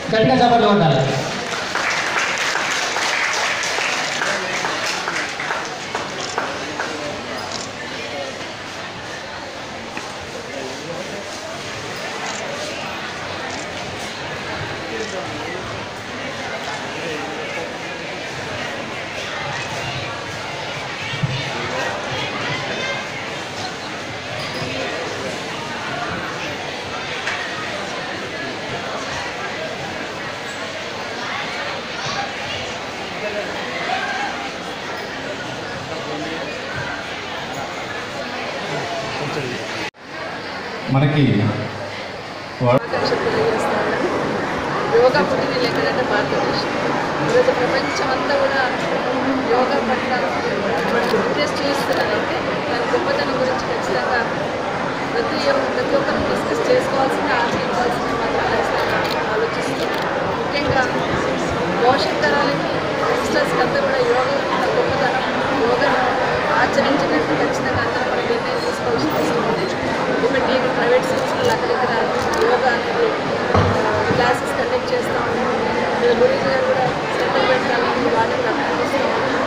గట్టిగా చప్పట్లు కొట్టాలి మనకి ఆకాంక్ష తెలియజేస్తాను యోగా పుట్టిన ఎక్కడంటే భారతదేశం ఈరోజు ప్రపంచం అంతా కూడా యోగా పట్ల ఇంట్రెస్ట్ చూపిస్తున్నారంటే దాని గొప్పతనం గురించి ఖచ్చితంగా ప్రతి ఒక్క ప్రతి ఒక్కరు డిస్కస్ చేసుకోవాల్సిన ఆచరించాల్సిన మాత్రం ఖచ్చితంగా ఆలోచిస్తున్నాం ముఖ్యంగా భవిష్యత్ తరాలకి యంగ్స్టర్స్కి అంతా కూడా యోగా యొక్క గొప్పతనం యోగాను ఆచరించినట్టు ఖచ్చితంగా అందరూ కూడా నిర్ణయం తీసుకోవాల్సిన అవసరం ఉంది ఎందుకంటే ఇక్కడ ప్రైవేట్ సంస్థలు అక్కడిక్కడ యోగా అనేది క్లాసెస్ కండక్ట్ చేస్తూ ఉన్నాం గురించి గారు కూడా సెంటర్ పెట్టాలని వాటిని ప్రకటిస్తూ ఉన్నాం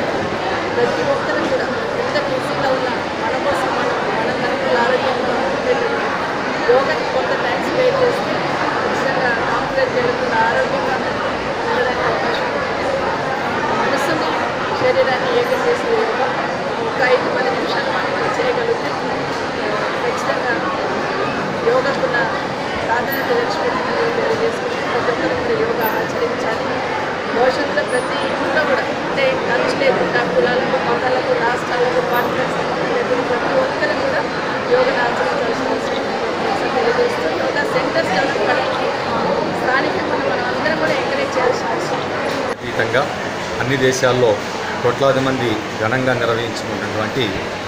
ప్రతి ఒక్కరు కూడా ఎంత బిజీగా ఉన్నా మన కోసం మనం మన కనుక ఆరోగ్యంగా ఉండేటట్టు యోగాకి కొంత టైం స్పేర్ చేస్తే ఖచ్చితంగా కాంప్లెక్స్ జరుగుతున్న ఆరోగ్యంగా ఉండడానికి అవకాశం ఉంటుంది మనసుని శరీరాన్ని ఏకం చేసే యోగా ఒక ఐదు పది నిమిషాలు మనం చేయగలిగితే ఖచ్చితంగా యోగాకున్న ప్రాధాన్యత తెలిసిపెట్టిందని తెలియజేసుకుని ప్రతి ఒక్కరు కూడా యోగా ఆచరించాలి భవిష్యత్తులో ప్రతి ఇంట్లో కూడా అంటే ఖర్చు లేకుండా కులాలకు మతాలకు రాష్ట్రాలకు పార్టీలకు సంబంధం లేకుండా ప్రతి ఒక్కరు కూడా యోగాను ఆచరించాల్సిన అవసరం ఉందని తెలియజేస్తూ యోగా సెంటర్స్ డెవలప్ స్థానికంగా మనం అందరం కూడా ఎంకరేజ్ చేయాల్సిన అవసరం ఉంది. అతీతంగా అన్ని దేశాల్లో కోట్లాది మంది ఘనంగా నిర్వహించుకున్నటువంటి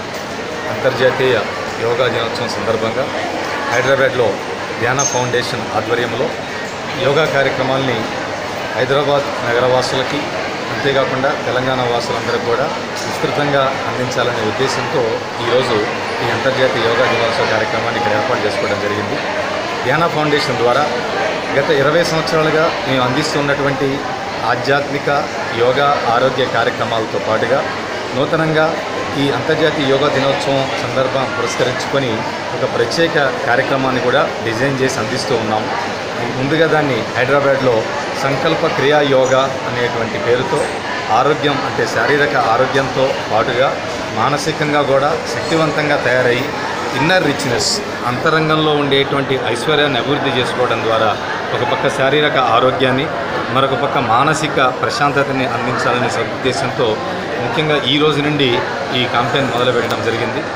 అంతర్జాతీయ యోగా దినోత్సవం సందర్భంగా హైదరాబాద్లో ధ్యాన ఫౌండేషన్ ఆధ్వర్యంలో యోగా కార్యక్రమాల్ని హైదరాబాద్ నగరవాసులకి అంతేకాకుండా తెలంగాణ వాసులందరికీ కూడా విస్తృతంగా అందించాలనే ఉద్దేశంతో ఈరోజు ఈ అంతర్జాతీయ యోగా దినోత్సవ కార్యక్రమాన్ని ఇక్కడ ఏర్పాటు చేసుకోవడం జరిగింది ధ్యాన ఫౌండేషన్ ద్వారా గత ఇరవై సంవత్సరాలుగా మేము అందిస్తున్నటువంటి ఆధ్యాత్మిక యోగా ఆరోగ్య కార్యక్రమాలతో పాటుగా నూతనంగా ఈ అంతర్జాతీయ యోగా దినోత్సవం సందర్భం పురస్కరించుకొని ఒక ప్రత్యేక కార్యక్రమాన్ని కూడా డిజైన్ చేసి అందిస్తూ ఉన్నాం ముందుగా దాన్ని హైదరాబాద్లో సంకల్ప క్రియా యోగా అనేటువంటి పేరుతో ఆరోగ్యం అంటే శారీరక ఆరోగ్యంతో పాటుగా మానసికంగా కూడా శక్తివంతంగా తయారై ఇన్నర్ రిచ్నెస్ అంతరంగంలో ఉండేటువంటి ఐశ్వర్యాన్ని అభివృద్ధి చేసుకోవడం ద్వారా ఒక పక్క శారీరక ఆరోగ్యాన్ని మరొక పక్క మానసిక ప్రశాంతతని అందించాలనే సదుద్దేశంతో ముఖ్యంగా ఈ రోజు నుండి ఈ కాంపెయిన్ మొదలుపెట్టడం జరిగింది